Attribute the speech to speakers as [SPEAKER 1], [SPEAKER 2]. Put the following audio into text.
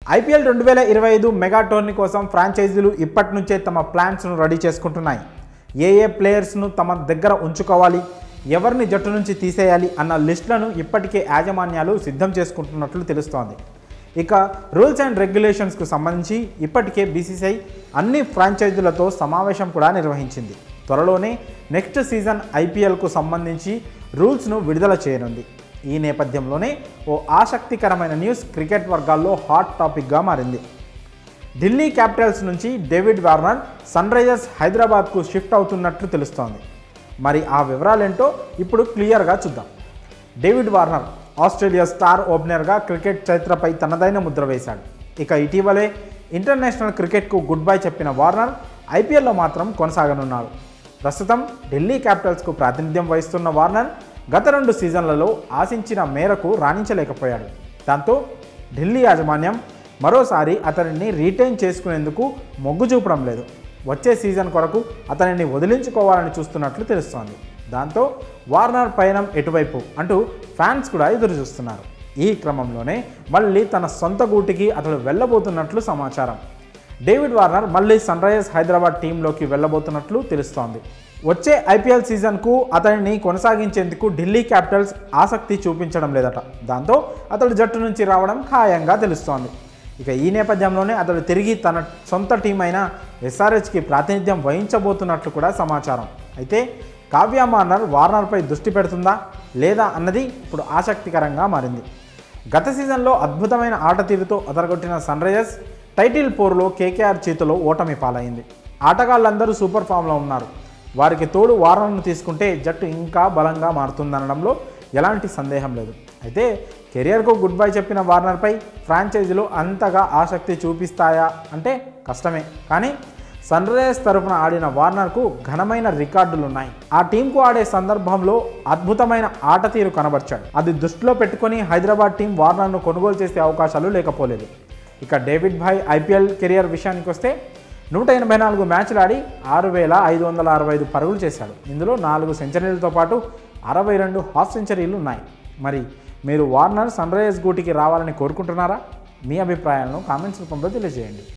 [SPEAKER 1] IPL రెండు వేల ఇరవై ఐదు మెగా టోర్నీ కోసం ఫ్రాంచైజీలు ఇప్పటి నుంచే తమ ప్లాన్స్ను రెడీ చేసుకుంటున్నాయి ఏ ఏ ప్లేయర్స్ను తమ దగ్గర ఉంచుకోవాలి ఎవరిని జట్టు నుంచి తీసేయాలి అన్న లిస్టులను ఇప్పటికే యాజమాన్యాలు సిద్ధం చేసుకుంటున్నట్లు తెలుస్తోంది ఇక రూల్స్ అండ్ రెగ్యులేషన్స్కు సంబంధించి ఇప్పటికే బీసీసీఐ అన్ని ఫ్రాంచైజీలతో సమావేశం కూడా నిర్వహించింది త్వరలోనే నెక్స్ట్ సీజన్ ఐపీఎల్కు సంబంధించి రూల్స్ను విడుదల చేయనుంది ఈ నేపథ్యంలోనే ఓ ఆసక్తికరమైన న్యూస్ క్రికెట్ వర్గాల్లో హాట్ టాపిక్గా మారింది ఢిల్లీ క్యాపిటల్స్ నుంచి డేవిడ్ వార్నర్ సన్ రైజర్స్ హైదరాబాద్కు షిఫ్ట్ అవుతున్నట్లు తెలుస్తోంది మరి ఆ వివరాలేంటో ఇప్పుడు క్లియర్గా చూద్దాం డేవిడ్ వార్నర్ ఆస్ట్రేలియా స్టార్ ఓపెనర్గా క్రికెట్ చరిత్రపై తనదైన ముద్ర వేశాడు ఇక ఇటీవలే ఇంటర్నేషనల్ క్రికెట్కు గుడ్ బై చెప్పిన వార్నర్ ఐపీఎల్లో మాత్రం కొనసాగనున్నాడు ప్రస్తుతం ఢిల్లీ క్యాపిటల్స్కు ప్రాతినిధ్యం వహిస్తున్న వార్నర్ గత రెండు సీజన్లలో ఆశించిన మేరకు రాణించలేకపోయాడు దాంతో ఢిల్లీ యాజమాన్యం మరోసారి అతనిని రీటైన్ చేసుకునేందుకు మొగ్గు చూపడం లేదు వచ్చే సీజన్ కొరకు అతనిని వదిలించుకోవాలని చూస్తున్నట్లు తెలుస్తోంది దాంతో వార్నర్ పయనం ఎటువైపు అంటూ ఫ్యాన్స్ కూడా ఎదురు చూస్తున్నారు ఈ క్రమంలోనే మళ్ళీ తన సొంత గూటికి అతడు వెళ్ళబోతున్నట్లు సమాచారం డేవిడ్ వార్నర్ మళ్ళీ సన్ రైజర్స్ హైదరాబాద్ టీంలోకి వెళ్ళబోతున్నట్లు తెలుస్తోంది వచ్చే ఐపీఎల్ సీజన్కు అతనిని కొనసాగించేందుకు ఢిల్లీ క్యాపిటల్స్ ఆసక్తి చూపించడం లేదట దాంతో అతడు జట్టు నుంచి రావడం ఖాయంగా తెలుస్తోంది ఇక ఈ నేపథ్యంలోనే అతడు తిరిగి తన సొంత టీం అయిన ఎస్ఆర్హెచ్కి ప్రాతినిధ్యం వహించబోతున్నట్లు కూడా సమాచారం అయితే కావ్య మార్నర్ వార్నర్పై దృష్టి పెడుతుందా లేదా అన్నది ఇప్పుడు ఆసక్తికరంగా మారింది గత సీజన్లో అద్భుతమైన ఆట తీరుతో అదరగొట్టిన సన్ రైజర్స్ టైటిల్ పోరులో కేకేఆర్ చేతిలో ఓటమి పాలైంది ఆటగాళ్ళందరూ సూపర్ ఫామ్లో ఉన్నారు వారికి తోడు వార్నర్ను తీసుకుంటే జట్టు ఇంకా బలంగా మారుతుందనడంలో ఎలాంటి సందేహం లేదు అయితే కెరియర్కు గుడ్ బై చెప్పిన వార్నర్పై ఫ్రాంచైజీలు అంతగా ఆసక్తి చూపిస్తాయా అంటే కష్టమే కానీ సన్ రైజర్స్ తరఫున ఆడిన వార్నర్కు ఘనమైన రికార్డులున్నాయి ఆ టీంకు ఆడే సందర్భంలో అద్భుతమైన ఆట తీరు కనబర్చాడు అది దృష్టిలో పెట్టుకొని హైదరాబాద్ టీం వార్నర్ను కొనుగోలు చేసే అవకాశాలు లేకపోలేదు ఇక డేవిడ్ భాయ్ ఐపీఎల్ కెరియర్ విషయానికి వస్తే నూట ఎనభై నాలుగు మ్యాచ్లు ఆడి ఆరు వేల ఐదు వందల అరవై ఐదు పరుగులు చేశాడు ఇందులో నాలుగు సెంచరీలతో పాటు అరవై రెండు హాఫ్ సెంచరీలు ఉన్నాయి మరి మీరు వార్నర్ సన్ రైజర్స్ గూటికి రావాలని కోరుకుంటున్నారా మీ అభిప్రాయాలను కామెంట్స్ రూపంలో తెలియజేయండి